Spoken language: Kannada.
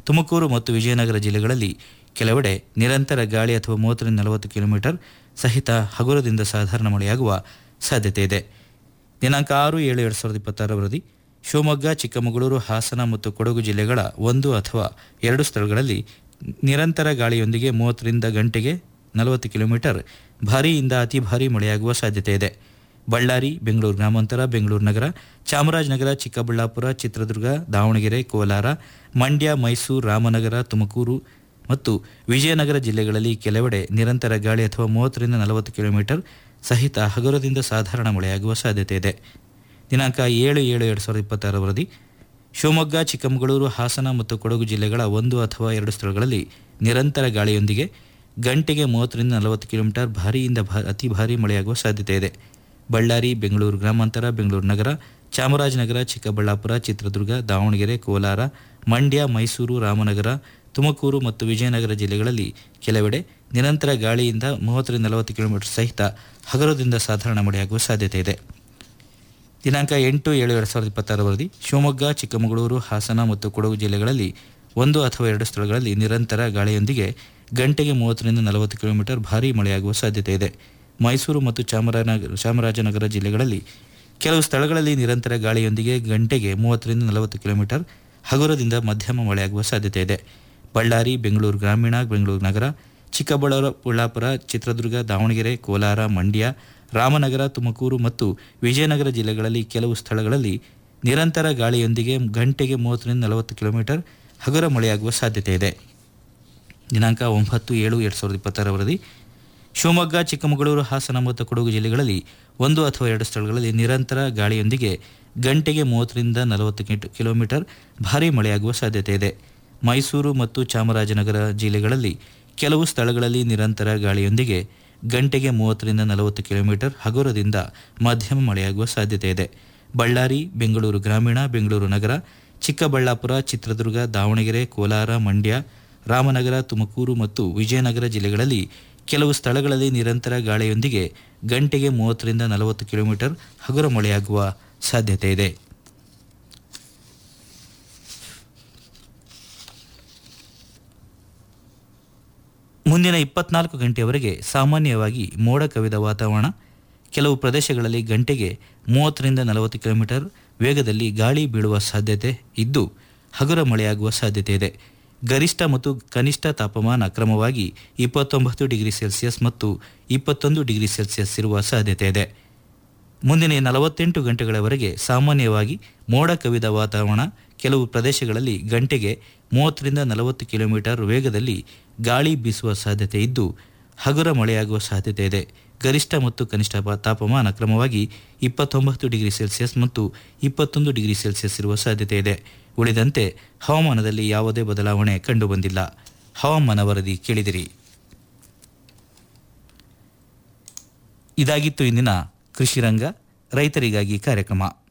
ತುಮಕೂರು ಮತ್ತು ವಿಜಯನಗರ ಜಿಲ್ಲೆಗಳಲ್ಲಿ ಕೆಲವೆಡೆ ನಿರಂತರ ಗಾಳಿ ಅಥವಾ ಮೂವತ್ತರಿಂದ ನಲವತ್ತು ಕಿಲೋಮೀಟರ್ ಸಹಿತ ಹಗುರದಿಂದ ಸಾಧಾರಣ ಮಳೆಯಾಗುವ ಸಾಧ್ಯತೆ ಇದೆ ದಿನಾಂಕ ಆರು ಏಳು ಎರಡು ಸಾವಿರದ ಇಪ್ಪತ್ತಾರ ವರದಿ ಶಿವಮೊಗ್ಗ ಚಿಕ್ಕಮಗಳೂರು ಹಾಸನ ಮತ್ತು ಕೊಡಗು ಜಿಲ್ಲೆಗಳ ಒಂದು ಅಥವಾ ಎರಡು ಸ್ಥಳಗಳಲ್ಲಿ ನಿರಂತರ ಗಾಳಿಯೊಂದಿಗೆ ಮೂವತ್ತರಿಂದ ಗಂಟೆಗೆ ನಲವತ್ತು ಕಿಲೋಮೀಟರ್ ಭಾರಿಯಿಂದ ಅತಿ ಭಾರಿ ಮಳೆಯಾಗುವ ಸಾಧ್ಯತೆ ಇದೆ ಬಳ್ಳಾರಿ ಬೆಂಗಳೂರು ಗ್ರಾಮಾಂತರ ಬೆಂಗಳೂರು ನಗರ ಚಾಮರಾಜನಗರ ಚಿಕ್ಕಬಳ್ಳಾಪುರ ಚಿತ್ರದುರ್ಗ ದಾವಣಗೆರೆ ಕೋಲಾರ ಮಂಡ್ಯ ಮೈಸೂರು ರಾಮನಗರ ತುಮಕೂರು ಮತ್ತು ವಿಜಯನಗರ ಜಿಲ್ಲೆಗಳಲ್ಲಿ ಕೆಲವೆಡೆ ನಿರಂತರ ಗಾಳಿ ಅಥವಾ ಮೂವತ್ತರಿಂದ ನಲವತ್ತು ಕಿಲೋಮೀಟರ್ ಸಹಿತ ಹಗುರದಿಂದ ಸಾಧಾರಣ ಮಳೆಯಾಗುವ ಸಾಧ್ಯತೆ ಇದೆ ದಿನಾಂಕ ಏಳು ಏಳು ಎರಡು ಸಾವಿರದ ಇಪ್ಪತ್ತಾರ ವರದಿ ಶಿವಮೊಗ್ಗ ಚಿಕ್ಕಮಗಳೂರು ಹಾಸನ ಮತ್ತು ಕೊಡಗು ಜಿಲ್ಲೆಗಳ ಒಂದು ಅಥವಾ ಎರಡು ಸ್ಥಳಗಳಲ್ಲಿ ನಿರಂತರ ಗಾಳಿಯೊಂದಿಗೆ ಗಂಟೆಗೆ ಮೂವತ್ತರಿಂದ ನಲವತ್ತು ಕಿಲೋಮೀಟರ್ ಭಾರಿಯಿಂದ ಭಾ ಅತಿ ಭಾರಿ ಮಳೆಯಾಗುವ ಸಾಧ್ಯತೆ ಇದೆ ಬಳ್ಳಾರಿ ಬೆಂಗಳೂರು ಗ್ರಾಮಾಂತರ ಬೆಂಗಳೂರು ನಗರ ಚಾಮರಾಜನಗರ ಚಿಕ್ಕಬಳ್ಳಾಪುರ ಚಿತ್ರದುರ್ಗ ದಾವಣಗೆರೆ ಕೋಲಾರ ಮಂಡ್ಯ ಮೈಸೂರು ರಾಮನಗರ ತುಮಕೂರು ಮತ್ತು ವಿಜಯನಗರ ಜಿಲ್ಲೆಗಳಲ್ಲಿ ಕೆಲವೆಡೆ ನಿರಂತರ ಗಾಳಿಯಿಂದ ಮೂವತ್ತರಿಂದ ನಲವತ್ತು ಕಿಲೋಮೀಟರ್ ಸಹಿತ ಹಗರದಿಂದ ಸಾಧಾರಣ ಮಳೆಯಾಗುವ ಸಾಧ್ಯತೆ ಇದೆ ದಿನಾಂಕ ಎಂಟು ಏಳು ಎರಡು ಸಾವಿರದ ಇಪ್ಪತ್ತಾರ ವರದಿ ಶಿವಮೊಗ್ಗ ಚಿಕ್ಕಮಗಳೂರು ಹಾಸನ ಮತ್ತು ಕೊಡಗು ಜಿಲ್ಲೆಗಳಲ್ಲಿ ಒಂದು ಅಥವಾ ಎರಡು ಸ್ಥಳಗಳಲ್ಲಿ ನಿರಂತರ ಗಾಳಿಯೊಂದಿಗೆ ಗಂಟೆಗೆ ಮೂವತ್ತರಿಂದ ನಲವತ್ತು ಕಿಲೋಮೀಟರ್ ಭಾರೀ ಮಳೆಯಾಗುವ ಸಾಧ್ಯತೆ ಇದೆ ಮೈಸೂರು ಮತ್ತು ಚಾಮರಾಜನಗರ ಚಾಮರಾಜನಗರ ಜಿಲ್ಲೆಗಳಲ್ಲಿ ಕೆಲವು ಸ್ಥಳಗಳಲ್ಲಿ ನಿರಂತರ ಗಾಳಿಯೊಂದಿಗೆ ಗಂಟೆಗೆ ಮೂವತ್ತರಿಂದ ನಲವತ್ತು ಕಿಲೋಮೀಟರ್ ಹಗುರದಿಂದ ಮಧ್ಯಮ ಮಳೆಯಾಗುವ ಸಾಧ್ಯತೆ ಇದೆ ಬಳ್ಳಾರಿ ಬೆಂಗಳೂರು ಗ್ರಾಮೀಣ ಬೆಂಗಳೂರು ನಗರ ಚಿಕ್ಕಬಳ್ಳಾಪುರ ಚಿತ್ರದುರ್ಗ ದಾವಣಗೆರೆ ಕೋಲಾರ ಮಂಡ್ಯ ರಾಮನಗರ ತುಮಕೂರು ಮತ್ತು ವಿಜಯನಗರ ಜಿಲ್ಲೆಗಳಲ್ಲಿ ಕೆಲವು ಸ್ಥಳಗಳಲ್ಲಿ ನಿರಂತರ ಗಾಳಿಯೊಂದಿಗೆ ಗಂಟೆಗೆ ಮೂವತ್ತರಿಂದ ನಲವತ್ತು ಕಿಲೋಮೀಟರ್ ಹಗುರ ಮಳೆಯಾಗುವ ಸಾಧ್ಯತೆ ಇದೆ ದಿನಾಂಕ ಒಂಬತ್ತು ಏಳು ಎರಡು ಸಾವಿರದ ಇಪ್ಪತ್ತರ ವರದಿ ಶಿವಮೊಗ್ಗ ಚಿಕ್ಕಮಗಳೂರು ಹಾಸನ ಮತ್ತು ಕೊಡಗು ಜಿಲ್ಲೆಗಳಲ್ಲಿ ಒಂದು ಅಥವಾ ಎರಡು ಸ್ಥಳಗಳಲ್ಲಿ ನಿರಂತರ ಗಾಳಿಯೊಂದಿಗೆ ಗಂಟೆಗೆ ಮೂವತ್ತರಿಂದ ನಲವತ್ತು ಕಿಟ್- ಕಿಲೋಮೀಟರ್ ಭಾರೀ ಮಳೆಯಾಗುವ ಸಾಧ್ಯತೆ ಇದೆ ಮೈಸೂರು ಮತ್ತು ಚಾಮರಾಜನಗರ ಜಿಲ್ಲೆಗಳಲ್ಲಿ ಕೆಲವು ಸ್ಥಳಗಳಲ್ಲಿ ನಿರಂತರ ಗಾಳಿಯೊಂದಿಗೆ ಗಂಟೆಗೆ ಮೂವತ್ತರಿಂದ ನಲವತ್ತು ಕಿಲೋಮೀಟರ್ ಹಗುರದಿಂದ ಮಧ್ಯಮ ಮಳೆಯಾಗುವ ಸಾಧ್ಯತೆ ಇದೆ ಬಳ್ಳಾರಿ ಬೆಂಗಳೂರು ಗ್ರಾಮೀಣ ಬೆಂಗಳೂರು ನಗರ ಚಿಕ್ಕಬಳ್ಳಾಪುರ ಚಿತ್ರದುರ್ಗ ದಾವಣಗೆರೆ ಕೋಲಾರ ಮಂಡ್ಯ ರಾಮನಗರ ತುಮಕೂರು ಮತ್ತು ವಿಜಯನಗರ ಜಿಲ್ಲೆಗಳಲ್ಲಿ ಕೆಲವು ಸ್ಥಳಗಳಲ್ಲಿ ನಿರಂತರ ಗಾಳಿಯೊಂದಿಗೆ ಗಂಟೆಗೆ ಮೂವತ್ತರಿಂದ ನಲವತ್ತು ಕಿಲೋಮೀಟರ್ ಹಗುರ ಮಳೆಯಾಗುವ ಸಾಧ್ಯತೆ ಇದೆ ಮುಂದಿನ ಇಪ್ಪತ್ನಾಲ್ಕು ಗಂಟೆಯವರೆಗೆ ಸಾಮಾನ್ಯವಾಗಿ ಮೋಡ ಕವಿದ ವಾತಾವರಣ ಕೆಲವು ಪ್ರದೇಶಗಳಲ್ಲಿ ಗಂಟೆಗೆ ಮೂವತ್ತರಿಂದ ನಲವತ್ತು ಕಿಲೋಮೀಟರ್ ವೇಗದಲ್ಲಿ ಗಾಳಿ ಬೀಳುವ ಸಾಧ್ಯತೆ ಇದ್ದು ಹಗುರ ಮಳೆಯಾಗುವ ಸಾಧ್ಯತೆ ಇದೆ ಗರಿಷ್ಠ ಮತ್ತು ಕನಿಷ್ಠ ತಾಪಮಾನ ಕ್ರಮವಾಗಿ ಇಪ್ಪತ್ತೊಂಬತ್ತು ಡಿಗ್ರಿ ಸೆಲ್ಸಿಯಸ್ ಮತ್ತು ಇಪ್ಪತ್ತೊಂದು ಡಿಗ್ರಿ ಸೆಲ್ಸಿಯಸ್ ಇರುವ ಸಾಧ್ಯತೆ ಇದೆ ಮುಂದಿನ ನಲವತ್ತೆಂಟು ಗಂಟೆಗಳವರೆಗೆ ಸಾಮಾನ್ಯವಾಗಿ ಮೋಡ ಕವಿದ ವಾತಾವರಣ ಕೆಲವು ಪ್ರದೇಶಗಳಲ್ಲಿ ಗಂಟೆಗೆ ಮೂವತ್ತರಿಂದ ನಲವತ್ತು ಕಿಲೋಮೀಟರ್ ವೇಗದಲ್ಲಿ ಗಾಳಿ ಬೀಸುವ ಸಾಧ್ಯತೆ ಇದ್ದು ಹಗುರ ಮಳೆಯಾಗುವ ಸಾಧ್ಯತೆ ಇದೆ ಗರಿಷ್ಠ ಮತ್ತು ಕನಿಷ್ಠ ಪಾ- ತಾಪಮಾನ ಕ್ರಮವಾಗಿ ಇಪ್ಪತ್ತೊಂಬತ್ತು ಡಿಗ್ರಿ ಸೆಲ್ಸಿಯಸ್ ಮತ್ತು ಇಪ್ಪತ್ತೊಂದು ಡಿಗ್ರಿ ಸೆಲ್ಸಿಯಸ್ ಇರುವ ಸಾಧ್ಯತೆ ಇದೆ ಉಳಿದಂತೆ ಹವಾಮಾನದಲ್ಲಿ ಯಾವುದೇ ಬದಲಾವಣೆ ಕಂಡುಬಂದಿಲ್ಲ ಹವಾಮಾನ ವರದಿ ಕೇಳಿದಿರಿ ಇದಾಗಿತ್ತು ಇಂದಿನ ಕೃಷಿ ರಂಗ ರೈತರಿಗಾಗಿ ಕಾರ್ಯಕ್ರಮ